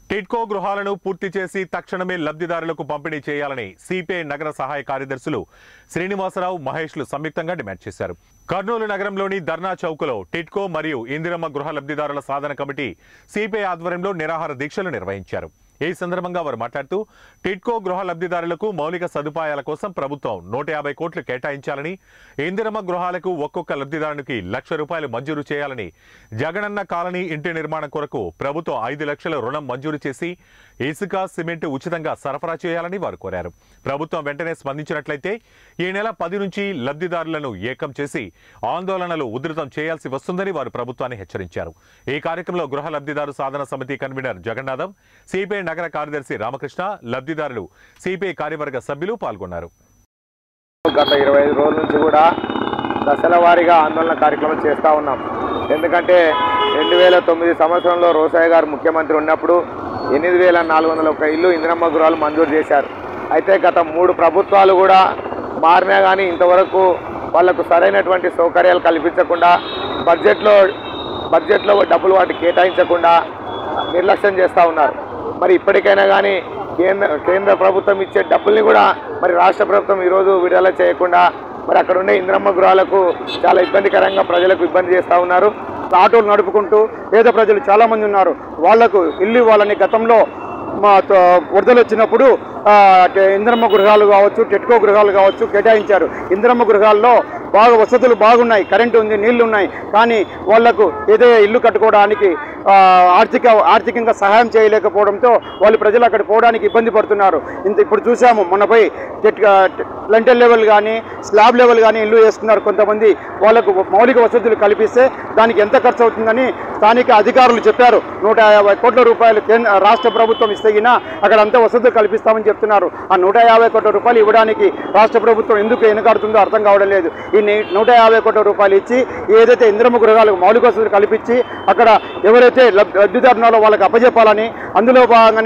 టిడ్కో గృహాలను పూర్తి చేసి తక్షణమే లబ్ధిదారులకు పంపిణీ చేయాలని సిపిఐ నగర సహాయ కార్యదర్శులు శ్రీనివాసరావు మహేష్లు సంయుక్తంగా డిమాండ్ చేశారు కర్నూలు నగరంలోని ధర్నా చౌక్లో టిడ్కో మరియు ఇందిరమ్మ గృహ లబ్ధిదారుల సాధన కమిటీ సిపిఐ ఆధ్వర్యంలో నిరాహార దీక్షలు నిర్వహించారు ఈ సందర్భంగా వారు మాట్లాడుతూ టిడ్కో గృహ లబ్ధిదారులకు మౌలిక సదుపాయాల కోసం ప్రభుత్వం నూట యాభై కోట్లు కేటాయించాలని ఇందిరమ్మ గృహాలకు ఒక్కొక్క లబ్ధిదారునికి లక్ష రూపాయలు మంజూరు చేయాలని జగనన్న కాలనీ ఇంటి నిర్మాణం కొరకు ప్రభుత్వం ఐదు లక్షల రుణం మంజూరు చేసి ఇసుక సిమెంట్ ఉచితంగా సరఫరా చేయాలని వారు కోరారు ప్రభుత్వం వెంటనే స్పందించినట్లయితే ఈ నెల పది నుంచి లబ్ధిదారులను ఏకం చేసి ఆందోళనలు ఉధృతం చేయాల్సి వస్తుందని వారు ప్రభుత్వాన్ని హెచ్చరించారు ఈ కార్యక్రమంలో గృహ లబ్ధిదారు సాధన సమితి కన్వీనర్ జగన్నాథం సిపిఐ నగర కార్యదర్శి రామకృష్ణ లబ్ధిదారులు సిపిఐ కార్యవర్గ సభ్యులు పాల్గొన్నారు గత ఇరవై ఐదు రోజుల నుంచి కూడా దశల వారీగా ఆందోళన కార్యక్రమం చేస్తూ ఉన్నాం ఎందుకంటే రెండు వేల తొమ్మిది సంవత్సరంలో రోసయ్య గారు ముఖ్యమంత్రి ఉన్నప్పుడు ఎనిమిది వేల నాలుగు వందల ఒక ఇల్లు ఇందిరమ్మ గృహాలు మంజూరు చేశారు అయితే గత మూడు ప్రభుత్వాలు కూడా మారినా కానీ ఇంతవరకు వాళ్లకు సరైనటువంటి సౌకర్యాలు కల్పించకుండా బడ్జెట్లో బడ్జెట్లో డబ్బులు వాటికి కేటాయించకుండా నిర్లక్ష్యం చేస్తూ ఉన్నారు మరి ఇప్పటికైనా కానీ కేంద్ర కేంద్ర ప్రభుత్వం ఇచ్చే డబ్బుల్ని కూడా మరి రాష్ట్ర ప్రభుత్వం ఈరోజు విడుదల చేయకుండా మరి అక్కడ ఉండే ఇంద్రమ్మ గృహాలకు చాలా ఇబ్బందికరంగా ప్రజలకు ఇబ్బంది చేస్తూ ఉన్నారు ఆటోలు నడుపుకుంటూ పేద ప్రజలు చాలామంది ఉన్నారు వాళ్లకు ఇల్లు ఇవ్వాలని గతంలో మా త- వరదలు వచ్చినప్పుడు ఆ, ట- ఇందిరమ్మ గృహాలు కావచ్చు టెట్కో గృహాలు కావచ్చు కేటాయించారు ఇందిరమ్మ గృహాల్లో బాగా వసతులు బాగున్నాయి కరెంటు ఉంది నీళ్లు ఉన్నాయి కానీ వాళ్లకు ఏదో ఇల్లు కట్టుకోవడానికి ఆ, ఆర్థిక ఆర్థికంగా సహాయం చేయలేకపోవడంతో వాళ్ళు ప్రజలు అక్కడ పోవడానికి ఇబ్బంది పడుతున్నారు ఇంత ఇప్పుడు చూసాము మనపై టెట్ లెంటల్ లెవెల్ కానీ స్లాబ్ లెవెల్ కానీ ఇల్లు వేస్తున్నారు కొంతమంది వాళ్ళకు మౌలిక వసతులు కల్పిస్తే దానికి ఎంత ఖర్చు అవుతుందని స్థానిక అధికారులు చెప్పారు నూట యాభై కోట్ల రూపాయలు కేంద్ర రాష్ట్ర ప్రభుత్వం ఇస్తేగినా అక్కడ అంత వసతులు కల్పిస్తామని చెప్తున్నారు ఆ నూట యాభై కోట్ల రూపాయలు ఇవ్వడానికి రాష్ట్ర ప్రభుత్వం ఎందుకు వెనుకాడుతుందో అర్థం కావడం లేదు ఈ నే- నూట యాభై కోట్ల రూపాయలు ఇచ్చి ఏదైతే ఇంద్రమ గృహాలకు మౌలిక వసతులు కల్పించి అక్కడ ఎవరైతే లబ్- లబ్ధిదారున్నారో వాళ్ళకి అప్పజెప్పాలని అందులో భాగంగానే